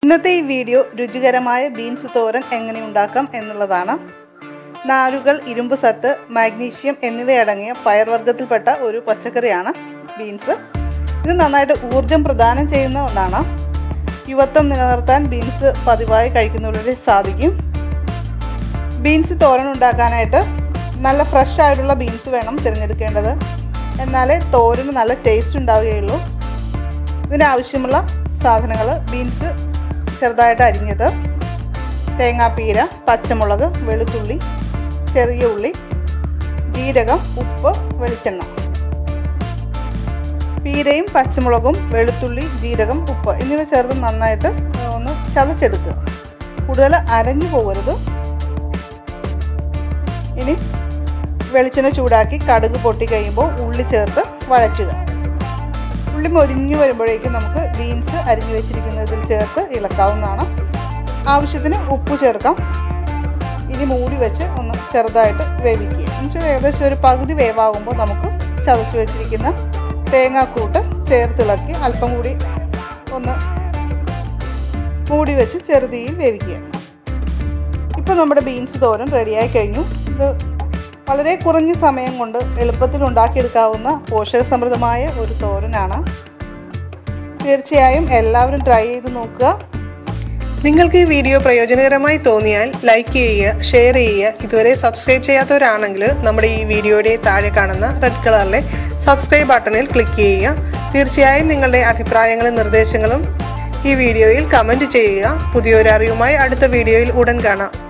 ഇന്നത്തെ ഈ വീഡിയോ രുചികരമായ ബീൻസ് തോരൻ എങ്ങനെ ഉണ്ടാക്കാം എന്നുള്ളതാണ് നാരുകൾ ഇരുമ്പ് സത്ത് മാഗ്നീഷ്യം എന്നിവയടങ്ങിയ പയർവർഗ്ഗത്തിൽപ്പെട്ട ഒരു പച്ചക്കറിയാണ് ബീൻസ് ഇത് നന്നായിട്ട് ഊർജം പ്രദാനം ചെയ്യുന്ന ഒന്നാണ് യുവത്വം നിലനിർത്താൻ ബീൻസ് പതിവായി കഴിക്കുന്നവരുടെ സാധിക്കും ബീൻസ് തോരൻ ഉണ്ടാക്കാനായിട്ട് നല്ല ഫ്രഷ് ആയിട്ടുള്ള ബീൻസ് വേണം തിരഞ്ഞെടുക്കേണ്ടത് എന്നാലേ തോരന് നല്ല ടേസ്റ്റ് ഉണ്ടാവുകയുള്ളൂ ഇതിനാവശ്യമുള്ള സാധനങ്ങൾ ബീൻസ് ചെറുതായിട്ട് അരിഞ്ഞത് തേങ്ങാപ്പീര പച്ചമുളക് വെളുത്തുള്ളി ചെറിയ ഉള്ളി ജീരകം ഉപ്പ് വെളിച്ചെണ്ണ പീരയും പച്ചമുളകും വെളുത്തുള്ളി ജീരകം ഉപ്പ് എന്നിവ ചേർത്ത് നന്നായിട്ട് ഒന്ന് ചതച്ചെടുക്കുക കൂടുതൽ അരഞ്ഞു പോകരുത് ഇനി വെളിച്ചെണ്ണ ചൂടാക്കി കടുക് പൊട്ടി കഴിയുമ്പോൾ ഉള്ളി ചേർത്ത് വഴറ്റുക ഉള്ളി മൊരിഞ്ഞു വരുമ്പോഴേക്കും നമുക്ക് ബീൻസ് അരിഞ്ഞു വെച്ചിരിക്കുന്നതിൽ ചേർത്ത് ഇളക്കാവുന്നതാണ് ആവശ്യത്തിന് ഉപ്പ് ചേർക്കാം ഇനി മൂടി വെച്ച് ഒന്ന് ചെറുതായിട്ട് വേവിക്കുക എന്നുവെച്ചാൽ ഏകദേശം ഒരു പകുതി വേവാകുമ്പോൾ നമുക്ക് ചതച്ച് വെച്ചിരിക്കുന്ന തേങ്ങാക്കൂട്ട് ചേർത്തിളക്കി അല്പം കൂടി ഒന്ന് മൂടി വെച്ച് ചെറുതീയിൽ വേവിക്കുക ഇപ്പോൾ നമ്മുടെ ബീൻസ് തോരൻ റെഡിയായി കഴിഞ്ഞു ഇത് വളരെ കുറഞ്ഞ സമയം കൊണ്ട് എളുപ്പത്തിൽ ഉണ്ടാക്കിയെടുക്കാവുന്ന പോഷകസമൃദ്ധമായ ഒരു തോരനാണ് തീർച്ചയായും എല്ലാവരും ട്രൈ ചെയ്ത് നോക്കുക നിങ്ങൾക്ക് ഈ വീഡിയോ പ്രയോജനകരമായി തോന്നിയാൽ ലൈക്ക് ചെയ്യുക ഷെയർ ചെയ്യുക ഇതുവരെ സബ്സ്ക്രൈബ് ചെയ്യാത്തവരാണെങ്കിൽ നമ്മുടെ ഈ വീഡിയോയുടെ താഴെ കാണുന്ന റെഡ് കളറിലെ സബ്സ്ക്രൈബ് ബട്ടണിൽ ക്ലിക്ക് ചെയ്യുക തീർച്ചയായും നിങ്ങളുടെ അഭിപ്രായങ്ങളും നിർദ്ദേശങ്ങളും ഈ വീഡിയോയിൽ കമൻറ്റ് ചെയ്യുക പുതിയൊരു അറിവുമായി അടുത്ത വീഡിയോയിൽ ഉടൻ കാണാം